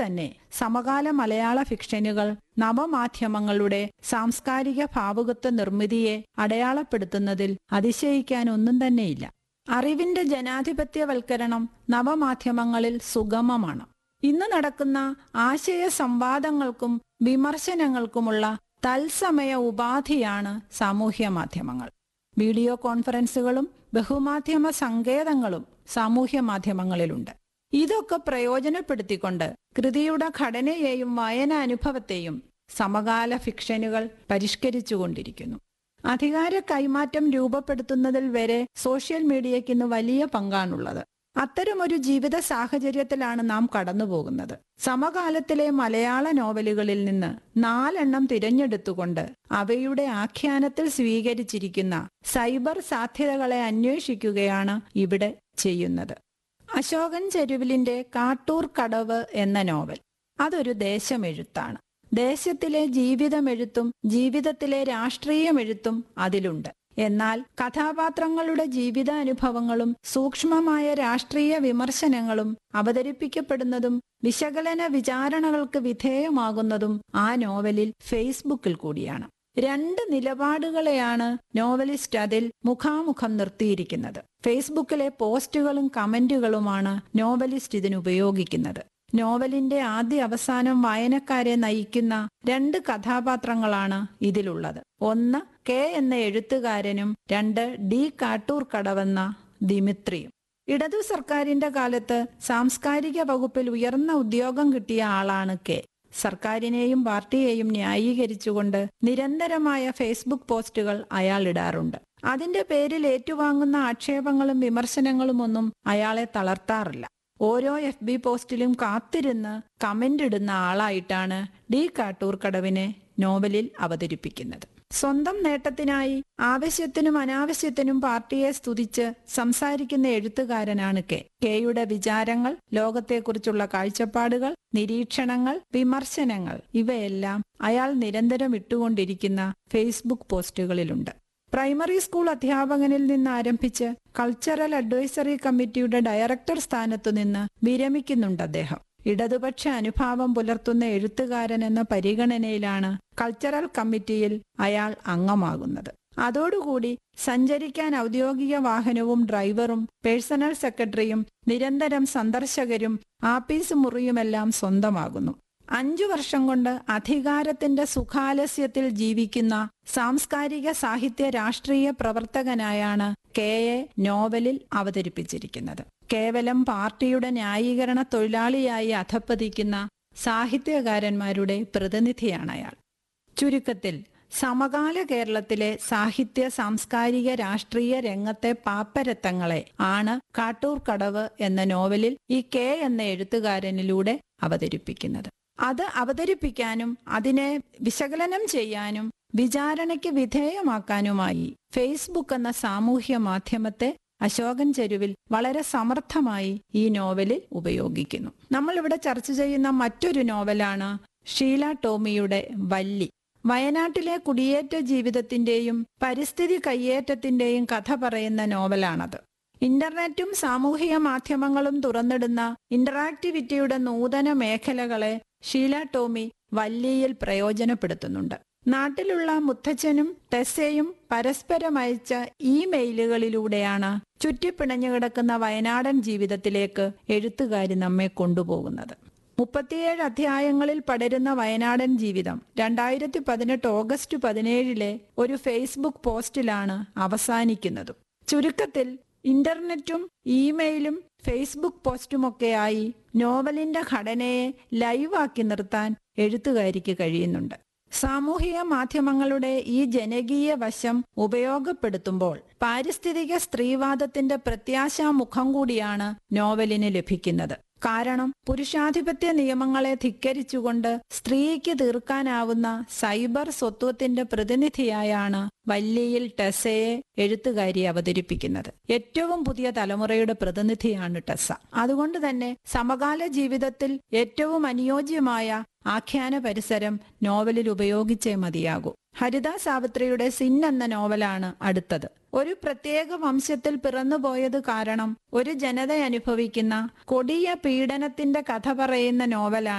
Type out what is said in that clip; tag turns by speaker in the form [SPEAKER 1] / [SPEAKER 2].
[SPEAKER 1] തന്നെ സമകാല മലയാള ഫിക്ഷനുകൾ നവമാധ്യമങ്ങളുടെ സാംസ്കാരിക ഭാവുകത്വ നിർമ്മിതിയെ അടയാളപ്പെടുത്തുന്നതിൽ അതിശയിക്കാൻ ഒന്നും തന്നെയില്ല അറിവിന്റെ ജനാധിപത്യവൽക്കരണം നവമാധ്യമങ്ങളിൽ സുഗമമാണ് ഇന്ന് നടക്കുന്ന ആശയ സംവാദങ്ങൾക്കും വിമർശനങ്ങൾക്കുമുള്ള തത്സമയ ഉപാധിയാണ് സാമൂഹ്യ മാധ്യമങ്ങൾ വീഡിയോ കോൺഫറൻസുകളും ബഹുമാധ്യമ സങ്കേതങ്ങളും സാമൂഹ്യ മാധ്യമങ്ങളിലുണ്ട് ഇതൊക്കെ പ്രയോജനപ്പെടുത്തിക്കൊണ്ട് കൃതിയുടെ ഘടനയെയും വായന അനുഭവത്തെയും സമകാല ഫിക്ഷനുകൾ പരിഷ്കരിച്ചുകൊണ്ടിരിക്കുന്നു അധികാര കൈമാറ്റം രൂപപ്പെടുത്തുന്നതിൽ വരെ സോഷ്യൽ മീഡിയയ്ക്ക് ഇന്ന് വലിയ പങ്കാണുള്ളത് അത്തരമൊരു ജീവിത സാഹചര്യത്തിലാണ് നാം കടന്നുപോകുന്നത് സമകാലത്തിലെ മലയാള നോവലുകളിൽ നിന്ന് നാലെണ്ണം തിരഞ്ഞെടുത്തുകൊണ്ട് അവയുടെ ആഖ്യാനത്തിൽ സ്വീകരിച്ചിരിക്കുന്ന സൈബർ സാധ്യതകളെ അന്വേഷിക്കുകയാണ് ഇവിടെ ചെയ്യുന്നത് അശോകൻ ചെരുവിലിന്റെ കാട്ടൂർ കടവ് എന്ന നോവൽ അതൊരു ദേശമെഴുത്താണ് ദേശത്തിലെ ജീവിതമെഴുത്തും ജീവിതത്തിലെ രാഷ്ട്രീയമെഴുത്തും അതിലുണ്ട് എന്നാൽ കഥാപാത്രങ്ങളുടെ ജീവിതാനുഭവങ്ങളും സൂക്ഷ്മമായ രാഷ്ട്രീയ വിമർശനങ്ങളും അവതരിപ്പിക്കപ്പെടുന്നതും വിശകലന വിചാരണകൾക്ക് വിധേയമാകുന്നതും ആ നോവലിൽ ഫേസ്ബുക്കിൽ കൂടിയാണ് രണ്ട് നിലപാടുകളെയാണ് നോവലിസ്റ്റ് അതിൽ മുഖാമുഖം നിർത്തിയിരിക്കുന്നത് ഫേസ്ബുക്കിലെ പോസ്റ്റുകളും കമന്റുകളുമാണ് നോവലിസ്റ്റ് ഇതിന് ഉപയോഗിക്കുന്നത് നോവലിന്റെ ആദ്യ അവസാനം വായനക്കാരെ നയിക്കുന്ന രണ്ട് കഥാപാത്രങ്ങളാണ് ഇതിലുള്ളത് ഒന്ന് കെ എന്ന എഴുത്തുകാരനും രണ്ട് ഡി കാട്ടൂർ കടവെന്ന ദിമിത്രിയും ഇടതു സർക്കാരിന്റെ കാലത്ത് സാംസ്കാരിക വകുപ്പിൽ ഉയർന്ന ഉദ്യോഗം കിട്ടിയ ആളാണ് കെ സർക്കാരിനെയും പാർട്ടിയെയും ന്യായീകരിച്ചുകൊണ്ട് നിരന്തരമായ ഫേസ്ബുക്ക് പോസ്റ്റുകൾ അയാൾ ഇടാറുണ്ട് അതിന്റെ പേരിൽ ഏറ്റുവാങ്ങുന്ന ആക്ഷേപങ്ങളും വിമർശനങ്ങളും ഒന്നും അയാളെ തളർത്താറില്ല ഓരോ എഫ് ബി പോസ്റ്റിലും കാത്തിരുന്ന് കമന്റ് ഇടുന്ന ആളായിട്ടാണ് ഡി കാട്ടൂർ കടവിനെ നോവലിൽ അവതരിപ്പിക്കുന്നത് സ്വന്തം നേട്ടത്തിനായി ആവശ്യത്തിനും അനാവശ്യത്തിനും പാർട്ടിയെ സ്തുതിച്ച് സംസാരിക്കുന്ന എഴുത്തുകാരനാണ് കെ കെയുടെ വിചാരങ്ങൾ ലോകത്തെക്കുറിച്ചുള്ള കാഴ്ചപ്പാടുകൾ നിരീക്ഷണങ്ങൾ വിമർശനങ്ങൾ ഇവയെല്ലാം അയാൾ നിരന്തരം ഇട്ടുകൊണ്ടിരിക്കുന്ന ഫേസ്ബുക്ക് പോസ്റ്റുകളിലുണ്ട് പ്രൈമറി സ്കൂൾ അധ്യാപകനിൽ നിന്ന് ആരംഭിച്ച് കൾച്ചറൽ അഡ്വൈസറി കമ്മിറ്റിയുടെ ഡയറക്ടർ സ്ഥാനത്തു നിന്ന് വിരമിക്കുന്നുണ്ട് അദ്ദേഹം ഇടതുപക്ഷ അനുഭാവം പുലർത്തുന്ന എഴുത്തുകാരൻ എന്ന പരിഗണനയിലാണ് കൾച്ചറൽ കമ്മിറ്റിയിൽ അയാൾ അംഗമാകുന്നത് അതോടുകൂടി സഞ്ചരിക്കാൻ ഔദ്യോഗിക വാഹനവും ഡ്രൈവറും പേഴ്സണൽ സെക്രട്ടറിയും നിരന്തരം സന്ദർശകരും ആപ്പീസ് മുറിയുമെല്ലാം സ്വന്തമാകുന്നു അഞ്ചു വർഷം കൊണ്ട് അധികാരത്തിന്റെ സുഖാലസ്യത്തിൽ ജീവിക്കുന്ന സാംസ്കാരിക സാഹിത്യ രാഷ്ട്രീയ പ്രവർത്തകനായാണ് കെ എ നോവലിൽ അവതരിപ്പിച്ചിരിക്കുന്നത് കേവലം പാർട്ടിയുടെ ന്യായീകരണ തൊഴിലാളിയായി അധപ്പതിക്കുന്ന സാഹിത്യകാരന്മാരുടെ പ്രതിനിധിയാണ് അയാൾ ചുരുക്കത്തിൽ സമകാല കേരളത്തിലെ സാഹിത്യ സാംസ്കാരിക രാഷ്ട്രീയ രംഗത്തെ പാപ്പരത്തങ്ങളെ ആണ് കാട്ടൂർ കടവ് എന്ന നോവലിൽ ഈ കെ എന്ന എഴുത്തുകാരനിലൂടെ അവതരിപ്പിക്കുന്നത് അത് അവതരിപ്പിക്കാനും അതിനെ വിശകലനം ചെയ്യാനും വിചാരണയ്ക്ക് വിധേയമാക്കാനുമായി ഫേസ്ബുക്ക് എന്ന സാമൂഹ്യ മാധ്യമത്തെ അശോകൻ ചെരുവിൽ വളരെ സമർത്ഥമായി ഈ നോവലിൽ ഉപയോഗിക്കുന്നു നമ്മൾ ഇവിടെ ചർച്ച ചെയ്യുന്ന മറ്റൊരു നോവലാണ് ഷീല ടോമിയുടെ വല്ലി വയനാട്ടിലെ കുടിയേറ്റ ജീവിതത്തിന്റെയും പരിസ്ഥിതി കയ്യേറ്റത്തിന്റെയും കഥ പറയുന്ന നോവലാണത് ഇന്റർനെറ്റും സാമൂഹിക മാധ്യമങ്ങളും തുറന്നിടുന്ന ഇന്ററാക്ടിവിറ്റിയുടെ നൂതന മേഖലകളെ ഷീല ടോമി വല്ലിയിൽ പ്രയോജനപ്പെടുത്തുന്നുണ്ട് നാട്ടിലുള്ള മുത്തച്ഛനും ടെസ്സയും പരസ്പരം അയച്ച ഇമെയിലുകളിലൂടെയാണ് ചുറ്റിപ്പിണഞ്ഞു കിടക്കുന്ന വയനാടൻ ജീവിതത്തിലേക്ക് എഴുത്തുകാരി നമ്മെ കൊണ്ടുപോകുന്നത് മുപ്പത്തിയേഴ് അധ്യായങ്ങളിൽ പടരുന്ന വയനാടൻ ജീവിതം രണ്ടായിരത്തി പതിനെട്ട് ഓഗസ്റ്റ് പതിനേഴിലെ ഒരു ഫേസ്ബുക്ക് പോസ്റ്റിലാണ് അവസാനിക്കുന്നതും ചുരുക്കത്തിൽ ഇന്റർനെറ്റും ഇമെയിലും ഫേസ്ബുക്ക് പോസ്റ്റുമൊക്കെയായി നോവലിന്റെ ഘടനയെ ലൈവാക്കി നിർത്താൻ എഴുത്തുകാരിക്ക് കഴിയുന്നുണ്ട് സാമൂഹിക മാധ്യമങ്ങളുടെ ഈ ജനകീയ വശം ഉപയോഗപ്പെടുത്തുമ്പോൾ പാരിസ്ഥിതിക സ്ത്രീവാദത്തിന്റെ പ്രത്യാശാമുഖം കൂടിയാണ് നോവലിന് ലഭിക്കുന്നത് കാരണം പുരുഷാധിപത്യ നിയമങ്ങളെ ധിക്കരിച്ചുകൊണ്ട് സ്ത്രീക്ക് തീർക്കാനാവുന്ന സൈബർ സ്വത്വത്തിന്റെ പ്രതിനിധിയായാണ് വല്ലിയിൽ ടെസയെ എഴുത്തുകാരി അവതരിപ്പിക്കുന്നത് ഏറ്റവും പുതിയ തലമുറയുടെ പ്രതിനിധിയാണ് ടെസ അതുകൊണ്ട് തന്നെ സമകാല ജീവിതത്തിൽ ഏറ്റവും അനുയോജ്യമായ ആഖ്യാന പരിസരം നോവലിൽ ഉപയോഗിച്ചേ മതിയാകൂ ഹരിത സാവിത്രിയുടെ സിൻ എന്ന നോവലാണ് അടുത്തത് ഒരു പ്രത്യേക വംശത്തിൽ പിറന്നുപോയത് കാരണം ഒരു ജനത അനുഭവിക്കുന്ന കൊടിയ പീഡനത്തിന്റെ കഥ പറയുന്ന നോവലാണ്